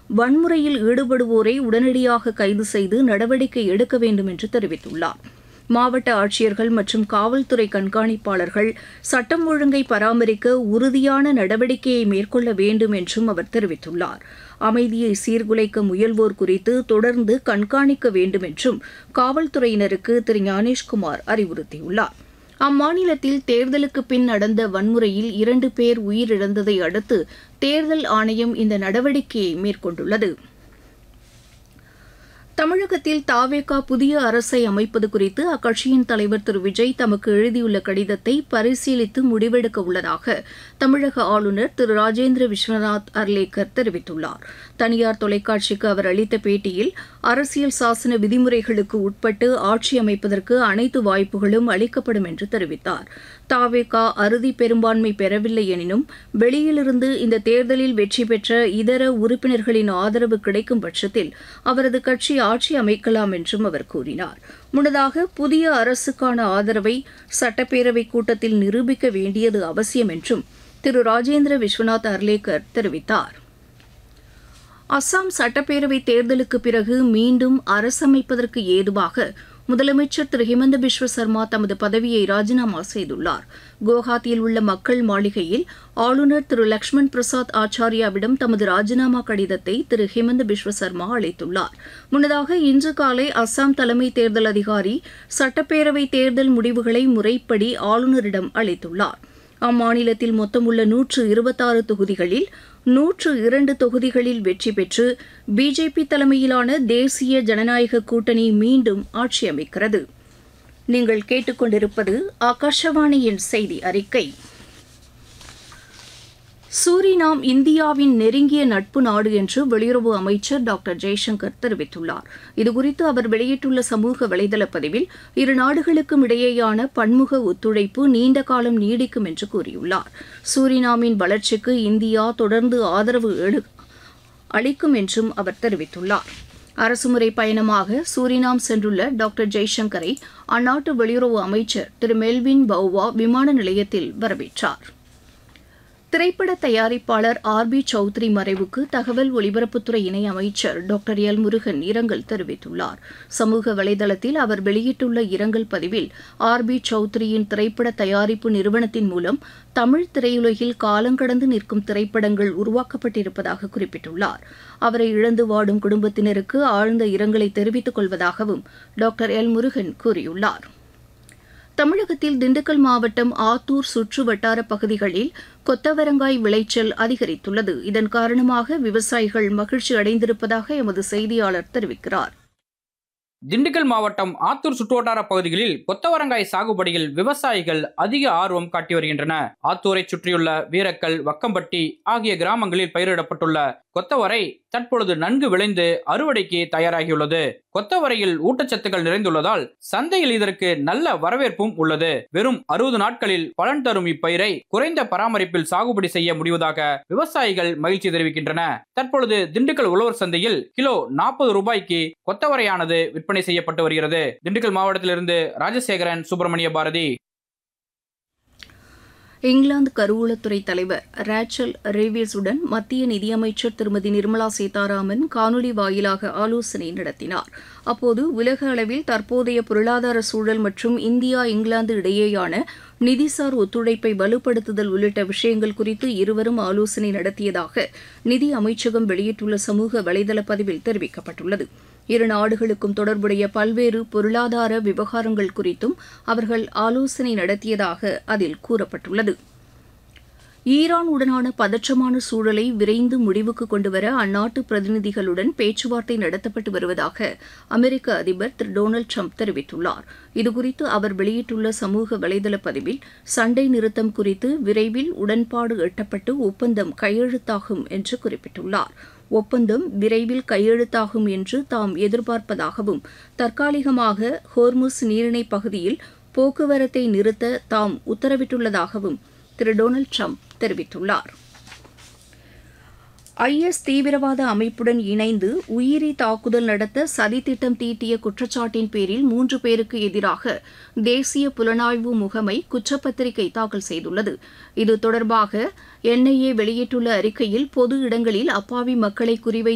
வன்முறையில் ஈடுபடுவோரை உடனடியாக கைது செய்து நடவடிக்கை எடுக்க வேண்டும் என்று தெரிவித்துள்ளார் மாவட்ட ஆட்சியர்கள் மற்றும் காவல்துறை கண்காணிப்பாளர்கள் சட்டம் ஒழுங்கை பராமரிக்க உறுதியான நடவடிக்கையை மேற்கொள்ள வேண்டும் என்றும் அவர் தெரிவித்துள்ளார் அமைதியை சீர்குலைக்க முயல்வோர் குறித்து தொடர்ந்து கண்காணிக்க வேண்டும் என்றும் காவல்துறையினருக்கு திரு ஞானேஷ்குமார் அறிவுறுத்தியுள்ளார் அம்மாநிலத்தில் தேர்தலுக்கு பின் நடந்த வன்முறையில் இரண்டு பேர் உயிரிழந்ததை அடுத்து தேர்தல் ஆணையம் இந்த நடவடிக்கையை மேற்கொண்டுள்ளது தமிழகத்தில் தாவேகா புதிய அரசை அமைப்பது குறித்து அக்கட்சியின் தலைவர் திரு விஜய் தமக்கு எழுதியுள்ள கடிதத்தை பரிசீலித்து முடிவெடுக்க உள்ளதாக தமிழக ஆளுநர் திரு ராஜேந்திர விஸ்வநாத் அர்லேக்கர் தெரிவித்துள்ளார் தனியார் தொலைக்காட்சிக்கு அவர் அளித்த பேட்டியில் அரசியல் சாசன விதிமுறைகளுக்கு உட்பட்டு ஆட்சி அமைப்பதற்கு அனைத்து வாய்ப்புகளும் அளிக்கப்படும் என்று தெரிவித்தார் தாவேகா அறுதி பெரும்பான்மை பெறவில்லை எனினும் வெளியிலிருந்து இந்த தேர்தலில் வெற்றி பெற்ற இதர உறுப்பினர்களின் ஆதரவு கிடைக்கும் பட்சத்தில் அவரது கட்சி ஆட்சி அமைக்கலாம் என்றும் அவர் கூறினார் முன்னதாக புதிய அரசுக்கான ஆதரவை சட்டப்பேரவை கூட்டத்தில் நிரூபிக்க வேண்டியது அவசியம் என்றும் திரு ராஜேந்திர விஸ்வநாத் அர்லேக்கர் தெரிவித்தார் அஸ்ஸாம் சட்டப்பேரவை தேர்தலுக்கு பிறகு மீண்டும் அரசமைப்பதற்கு ஏதுவாக முதலமைச்சர் திரு ஹிமந்த பிஸ்வ சர்மா தமது பதவியை ராஜினாமா செய்துள்ளார் குவஹாத்தியில் உள்ள மக்கள் மாளிகையில் ஆளுநர் திரு லக்ஷ்மண் பிரசாத் ஆச்சாரியாவிடம் தமது ராஜினாமா கடிதத்தை திரு ஹிமந்த பிஸ்வ சர்மா அளித்துள்ளார் முன்னதாக இன்று காலை அஸ்ஸாம் தலைமை தேர்தல் அதிகாரி சட்டப்பேரவை தேர்தல் முடிவுகளை முறைப்படி ஆளுநரிடம் அளித்துள்ளார் அம்மாநிலத்தில் மொத்தமுள்ள நூற்று இருபத்தாறு தொகுதிகளில் நூற்று இரண்டு தொகுதிகளில் வெற்றி பெற்று பிஜேபி தலைமையிலான தேசிய ஜனநாயக கூட்டணி மீண்டும் ஆட்சி அமைக்கிறது நீங்கள் கேட்டுக்கொண்டிருப்பது ஆகாஷவாணியின் செய்தி அறிக்கை சூரினாம் இந்தியாவின் நெருங்கிய நட்பு நாடு என்று வெளியுறவு அமைச்சர் டாக்டர் ஜெய்சங்கர் தெரிவித்துள்ளார் இதுகுறித்து அவர் வெளியிட்டுள்ள சமூக வலைதள பதிவில் இரு நாடுகளுக்கும் இடையேயான பன்முக ஒத்துழைப்பு நீண்ட காலம் நீடிக்கும் என்று கூறியுள்ளார் சூரினாமின் வளர்ச்சிக்கு இந்தியா தொடர்ந்து ஆதரவு அளிக்கும் என்றும் அவர் தெரிவித்துள்ளார் அரசுமுறை பயணமாக சூரினாம் சென்றுள்ள டாக்டர் ஜெய்சங்கரை அந்நாட்டு வெளியுறவு அமைச்சர் திரு மெல்வின் பௌவா விமான நிலையத்தில் வரவேற்றார் திரைப்பட தயாரிப்பாளர் ஆர் பி சௌத்ரி மறைவுக்கு தகவல் ஒலிபரப்புத்துறை இணை அமைச்சர் டாக்டர் எல் முருகன் இரங்கல் தெரிவித்துள்ளார் சமூக வலைதளத்தில் அவர் வெளியிட்டுள்ள இரங்கல் பதிவில் ஆர் பி சௌத்ரியின் திரைப்பட தயாரிப்பு நிறுவனத்தின் மூலம் தமிழ் திரையுலகில் காலங்கடந்து நிற்கும் திரைப்படங்கள் உருவாக்கப்பட்டிருப்பதாக குறிப்பிட்டுள்ளார் அவரை இழந்து வாடும் குடும்பத்தினருக்கு ஆழ்ந்த இரங்கலை தெரிவித்துக் கொள்வதாகவும் டாக்டர் எல் முருகன் கூறியுள்ளார் தமிழகத்தில் திண்டுக்கல் மாவட்டம் ஆத்தூர் சுற்று வட்டார பகுதிகளில் கொத்தவரங்காய் விளைச்சல் அதிகரித்துள்ளது இதன் காரணமாக விவசாயிகள் மகிழ்ச்சி அடைந்திருப்பதாக எமது செய்தியாளர் தெரிவிக்கிறார் திண்டுக்கல் மாவட்டம் ஆத்தூர் சுற்றுவட்டார பகுதிகளில் கொத்தவரங்காய் சாகுபடியில் விவசாயிகள் அதிக ஆர்வம் காட்டி வருகின்றன ஆத்தூரை சுற்றியுள்ள வீரக்கல் வக்கம்பட்டி ஆகிய கிராமங்களில் பயிரிடப்பட்டுள்ள கொத்தவரை தற்பொழுது நன்கு விளைந்து அறுவடைக்கு தயாராகியுள்ளது கொத்தவரையில் ஊட்டச்சத்துக்கள் நிறைந்துள்ளதால் சந்தையில் இதற்கு நல்ல வரவேற்பும் உள்ளது வெறும் அறுபது நாட்களில் பலன் தரும் இப்பயிரை குறைந்த பராமரிப்பில் சாகுபடி செய்ய முடிவதாக விவசாயிகள் மகிழ்ச்சி தெரிவிக்கின்றன தற்பொழுது திண்டுக்கல் உழவர் சந்தையில் கிலோ நாற்பது ரூபாய்க்கு கொத்தவரையானது விற்பனை செய்யப்பட்டு வருகிறது திண்டுக்கல் மாவட்டத்திலிருந்து ராஜசேகரன் சுப்பிரமணிய பாரதி இங்கிலாந்து கருவூலத்துறை தலைவர் ரேச்சல் ரேவியஸுடன் மத்திய நிதியமைச்சர் திருமதி நிர்மலா சீதாராமன் காணொலி வாயிலாக ஆலோசனை நடத்தினார் அப்போது உலக அளவில் தற்போதைய பொருளாதார சூழல் மற்றும் இந்தியா இங்கிலாந்து இடையேயான நிதிசார் ஒத்துழைப்பை வலுப்படுத்துதல் உள்ளிட்ட விஷயங்கள் குறித்து இருவரும் ஆலோசனை நடத்தியதாக நிதி அமைச்சகம் வெளியிட்டுள்ள சமூக வலைதள பதிவில் தெரிவிக்கப்பட்டுள்ளது இரு நாடுகளுக்கும் தொடர்புடைய பல்வேறு பொருளாதார விவகாரங்கள் குறித்தும் அவர்கள் ஆலோசனை நடத்தியதாக அதில் கூறப்பட்டுள்ளது ஈரான் உடனான பதற்றமான சூழலை விரைந்து முடிவுக்கு கொண்டுவர அந்நாட்டு பிரதிநிதிகளுடன் பேச்சுவார்த்தை நடத்தப்பட்டு வருவதாக அமெரிக்க அதிபர் திரு டொனால்டு ட்ரம்ப் தெரிவித்துள்ளார் இதுகுறித்து அவர் வெளியிட்டுள்ள சமூக வலைதள பதிவில் சண்டை நிறுத்தம் குறித்து விரைவில் உடன்பாடு எட்டப்பட்டு ஒப்பந்தம் கையெழுத்தாகும் என்று குறிப்பிட்டுள்ளார் ஒப்பந்தம் விரைவில் கையெழுத்தாகும் என்று தாம் எதிர்பார்ப்பதாகவும் தற்காலிகமாக ஹோர்முஸ் நீரிணை பகுதியில் போக்குவரத்தை நிறுத்த தாம் உத்தரவிட்டுள்ளதாகவும் திரு டொனால்டு ட்ரம்ப் தெரிவித்துள்ளார் ஐஎஸ் தீவிரவாத அமைப்புடன் இணைந்து உயிரி தாக்குதல் நடத்த சதித்திட்டம் தீட்டிய குற்றச்சாட்டின் பேரில் மூன்று பேருக்கு எதிராக தேசிய புலனாய்வு முகமை குற்றப்பத்திரிகை தாக்கல் செய்துள்ளது இது தொடர்பாக என்ஐஏ வெளியிட்டுள்ள அறிக்கையில் பொது இடங்களில் அப்பாவி மக்களை குறிவை